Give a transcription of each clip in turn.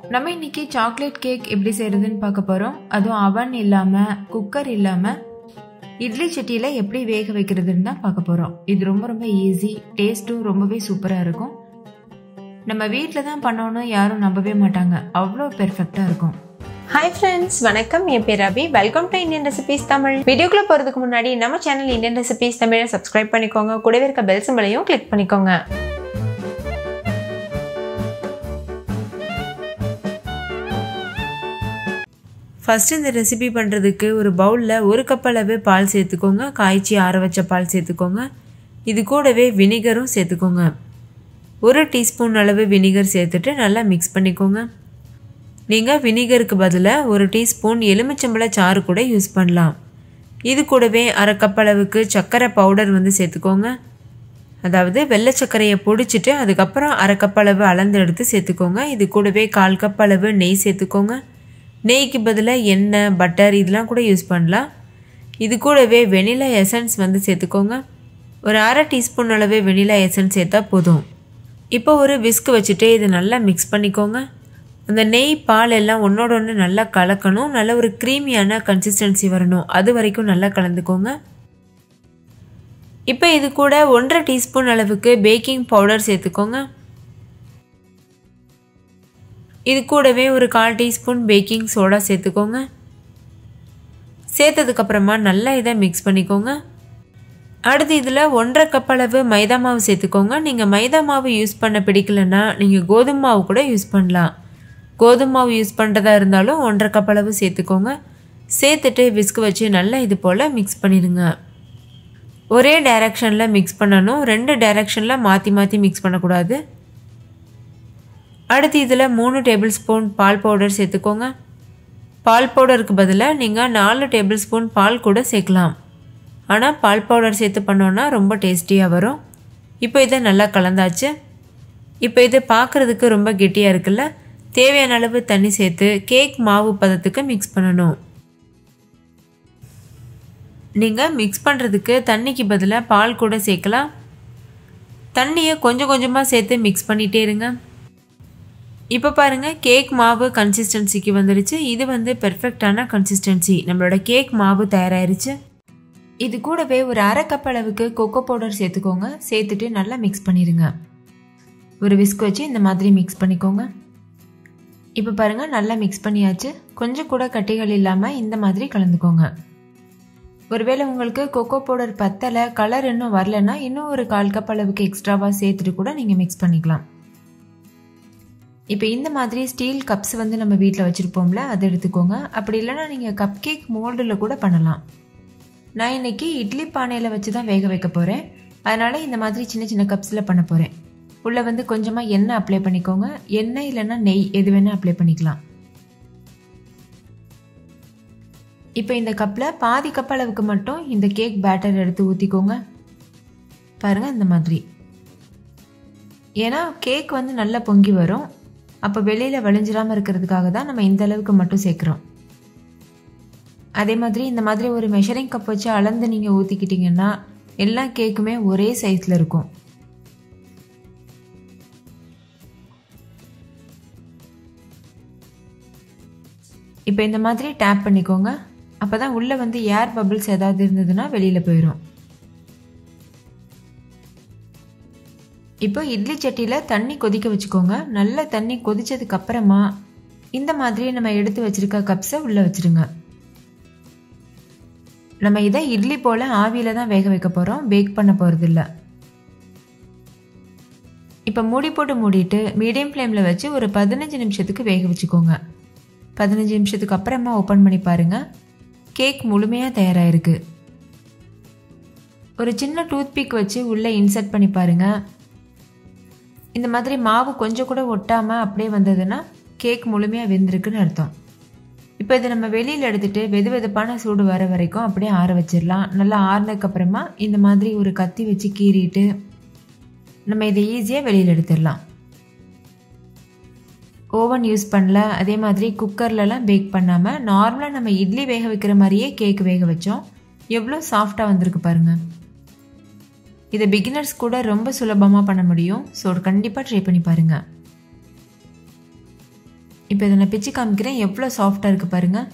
நம்ம இன்னைக்கு chocolate cake எப்படி செய்யறதுன்னு பார்க்க போறோம் அதுவும் அவன் இல்லாம குக்கர் இல்லாம இட்லி சட்டியில எப்படி வேக வைக்கிறதுன்னு தான் பார்க்க போறோம் இது ரொம்ப ரொம்ப ஈஸி டேஸ்ட்டும் ரொம்பவே சூப்பரா இருக்கும் நம்ம வீட்டில் தான் பண்ணோன்னு யாரும் நம்பவே மாட்டாங்க அவ்வளோ பெர்ஃபெக்டா இருக்கும் ஹாய் ஃப்ரெண்ட்ஸ் வணக்கம் என் பேர் Abhi welcome to Indian recipes Tamil வீடியோக்குள்ள போகிறதுக்கு முன்னாடி நம்ம சேனல் இந்தியன் ரெசிபீஸ் தமிழை சப்ஸ்கிரைப் பண்ணிக்கோங்க கூடவே இருக்க பெல் சிம்பளையும் கிளிக் பண்ணிக்கோங்க ஃபஸ்ட்டு இந்த ரெசிபி பண்ணுறதுக்கு ஒரு பவுலில் ஒரு கப் அளவு பால் சேர்த்துக்கோங்க காய்ச்சி ஆற வச்ச பால் சேர்த்துக்கோங்க இது கூடவே வினிகரும் சேர்த்துக்கோங்க ஒரு டீஸ்பூன் அளவு வினிகர் சேர்த்துட்டு நல்லா மிக்ஸ் பண்ணிக்கோங்க நீங்கள் வினிகருக்கு பதிலாக ஒரு டீஸ்பூன் எலுமிச்சம்பழ சாறு கூட யூஸ் பண்ணலாம் இது கூடவே அரை கப் அளவுக்கு சர்க்கரை பவுடர் வந்து சேர்த்துக்கோங்க அதாவது வெள்ளை சர்க்கரையை பொடிச்சிட்டு அதுக்கப்புறம் அரை கப் அளவு அளந்து எடுத்து சேர்த்துக்கோங்க இது கூடவே கால் கப் அளவு நெய் சேர்த்துக்கோங்க நெய்க்கு பதிலாக எண்ணெய் பட்டர் இதெல்லாம் கூட யூஸ் பண்ணலாம் இது கூடவே வெனிலா எசன்ஸ் வந்து சேர்த்துக்கோங்க ஒரு அரை டீஸ்பூன் அளவு வெனிலா எசன்ஸ் சேர்த்தா போதும் இப்போ ஒரு விஸ்க் வச்சுட்டு இதை நல்லா மிக்ஸ் பண்ணிக்கோங்க அந்த நெய் பால் எல்லாம் ஒன்றோட ஒன்று நல்லா கலக்கணும் நல்ல ஒரு க்ரீமியான கன்சிஸ்டன்சி வரணும் அது வரைக்கும் நல்லா கலந்துக்கோங்க இப்போ இது கூட ஒன்றரை டீஸ்பூன் அளவுக்கு பேக்கிங் பவுடர் சேர்த்துக்கோங்க இது கூடவே ஒரு கால் டீஸ்பூன் பேக்கிங் சோடா சேர்த்துக்கோங்க சேர்த்ததுக்கப்புறமா நல்லா இதை மிக்ஸ் பண்ணிக்கோங்க அடுத்து இதில் ஒன்றரை கப் அளவு மைதா மாவு சேர்த்துக்கோங்க நீங்கள் மைதா மாவு யூஸ் பண்ண பிடிக்கலன்னா நீங்கள் கோதுமை மாவு கூட யூஸ் பண்ணலாம் கோதுமை மாவு யூஸ் பண்ணுறதா இருந்தாலும் ஒன்றரை கப் அளவு சேர்த்துக்கோங்க சேர்த்துட்டு விஸ்க் வச்சு நல்லா இது போல் மிக்ஸ் பண்ணிடுங்க ஒரே டைரக்ஷனில் மிக்ஸ் பண்ணணும் ரெண்டு டைரக்ஷனில் மாற்றி மாற்றி மிக்ஸ் பண்ணக்கூடாது அடுத்து இதில் மூணு டேபிள் ஸ்பூன் பால் பவுடர் சேர்த்துக்கோங்க பால் பவுடருக்கு பதிலாக நீங்கள் நாலு டேபிள் ஸ்பூன் பால் கூட சேர்க்கலாம் ஆனால் பால் பவுடர் சேர்த்து பண்ணோன்னா ரொம்ப டேஸ்டியாக வரும் இப்போ இதை நல்லா கலந்தாச்சு இப்போ இது பார்க்குறதுக்கு ரொம்ப கெட்டியாக இருக்குல்ல தேவையான அளவு தண்ணி சேர்த்து கேக் மாவு பதத்துக்கு மிக்ஸ் பண்ணணும் நீங்கள் மிக்ஸ் பண்ணுறதுக்கு தண்ணிக்கு பதிலாக பால் கூட சேர்க்கலாம் தண்ணியை கொஞ்சம் கொஞ்சமாக சேர்த்து மிக்ஸ் பண்ணிகிட்டே இருங்க இப்போ பாருங்கள் கேக் மாவு கன்சிஸ்டன்சிக்கு வந்துடுச்சு இது வந்து பெர்ஃபெக்டான கன்சிஸ்டன்சி நம்மளோட கேக் மாவு தயாராகிருச்சு இது கூடவே ஒரு அரை கப் அளவுக்கு கொக்கோ பவுடர் சேர்த்துக்கோங்க சேர்த்துட்டு நல்லா மிக்ஸ் பண்ணிடுங்க ஒரு விஸ்க் வச்சு இந்த மாதிரி மிக்ஸ் பண்ணிக்கோங்க இப்போ பாருங்கள் நல்லா மிக்ஸ் பண்ணியாச்சு கொஞ்சம் கூட கட்டிகள் இல்லாமல் இந்த மாதிரி கலந்துக்கோங்க ஒருவேளை உங்களுக்கு கொக்கோ பவுடர் பத்தலை கலர் இன்னும் வரலன்னா இன்னும் ஒரு கால் கப் அளவுக்கு எக்ஸ்ட்ராவாக சேர்த்துட்டு கூட நீங்கள் மிக்ஸ் பண்ணிக்கலாம் இப்போ இந்த மாதிரி ஸ்டீல் கப்ஸ் வந்து நம்ம வீட்டில் வச்சுருப்போம்ல அதை எடுத்துக்கோங்க அப்படி இல்லைன்னா நீங்கள் கப் கேக் மோல்டில் கூட பண்ணலாம் நான் இன்னைக்கு இட்லி பானையில் வச்சு தான் வேக வைக்க போகிறேன் அதனால் இந்த மாதிரி சின்ன சின்ன கப்ஸில் பண்ண போகிறேன் உள்ளே வந்து கொஞ்சமாக எண்ணெய் அப்ளை பண்ணிக்கோங்க எண்ணெய் இல்லைன்னா நெய் எது வேணால் அப்ளை பண்ணிக்கலாம் இப்போ இந்த கப்பில் பாதி கப் அளவுக்கு மட்டும் இந்த கேக் பேட்டர் எடுத்து ஊற்றிக்கோங்க பாருங்கள் இந்த மாதிரி ஏன்னா கேக் வந்து நல்லா பொங்கி வரும் அப்போ வெளியில் வழிஞ்சிடாமல் இருக்கிறதுக்காக தான் நம்ம இந்த அளவுக்கு மட்டும் சேர்க்குறோம் அதே மாதிரி இந்த மாதிரி ஒரு மெஷரிங் கப் வச்சு அளந்து நீங்கள் ஊற்றிக்கிட்டிங்கன்னா எல்லா கேக்குமே ஒரே சைஸில் இருக்கும் இப்போ இந்த மாதிரி டேப் பண்ணிக்கோங்க அப்போ தான் உள்ளே வந்து ஏர் பபிள்ஸ் ஏதாவது இருந்ததுன்னா வெளியில் போயிடும் இப்போ இட்லி சட்டியில் தண்ணி கொதிக்க வச்சுக்கோங்க நல்ல தண்ணி கொதிச்சதுக்கு அப்புறமா இந்த மாதிரி நம்ம எடுத்து வச்சிருக்க கப்ஸை உள்ளே வச்சிருங்க நம்ம இதை இட்லி போல் ஆவியில் தான் வேக வைக்க போகிறோம் பேக் பண்ண போகிறது இல்லை இப்போ மூடி போட்டு மூடிட்டு மீடியம் ஃப்ளேமில் வச்சு ஒரு பதினஞ்சு நிமிஷத்துக்கு வேக வச்சுக்கோங்க பதினஞ்சு நிமிஷத்துக்கு அப்புறமா ஓப்பன் பண்ணி பாருங்கள் கேக் முழுமையாக தயாராகிருக்கு ஒரு சின்ன டூத்பிக் வச்சு உள்ளே இன்சர்ட் பண்ணி பாருங்கள் இந்த மாதிரி மாவு கொஞ்சம் கூட ஒட்டாமல் அப்படியே வந்ததுன்னா கேக் முழுமையாக வெந்திருக்குன்னு அர்த்தம் இப்போ இதை நம்ம வெளியில் எடுத்துகிட்டு வெது வெதுப்பான சூடு வர வரைக்கும் அப்படியே ஆற வச்சிடலாம் நல்லா ஆறுனதுக்கப்புறமா இந்த மாதிரி ஒரு கத்தி வச்சு கீறிட்டு நம்ம இதை ஈஸியாக வெளியில் எடுத்துடலாம் ஓவன் யூஸ் பண்ணல அதே மாதிரி குக்கர்லலாம் பேக் பண்ணாமல் நார்மலாக நம்ம இட்லி வேக வைக்கிற மாதிரியே கேக் வேக வச்சோம் எவ்வளோ சாஃப்டாக வந்திருக்கு பாருங்கள் இதை பிகினர்ஸ் கூட ரொம்ப சுலபமாக பண்ண முடியும் ஸோ கண்டிப்பாக ட்ரை பண்ணி பாருங்கள் இப்போ இதை நான் பிச்சு காமிக்கிறேன் எவ்வளோ சாஃப்டாக இருக்குது பாருங்கள்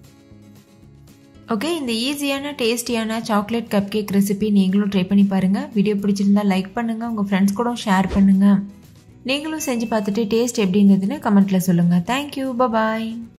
ஓகே இந்த ஈஸியான டேஸ்டியான சாக்லேட் கப் கேக் ரெசிபி நீங்களும் ட்ரை பண்ணி பாருங்கள் வீடியோ பிடிச்சிருந்தா லைக் பண்ணுங்கள் உங்கள் ஃப்ரெண்ட்ஸ் கூட ஷேர் பண்ணுங்கள் நீங்களும் செஞ்சு பார்த்துட்டு டேஸ்ட் எப்படி இருந்ததுன்னு கமெண்ட்டில் சொல்லுங்கள் தேங்க்யூ பபாய்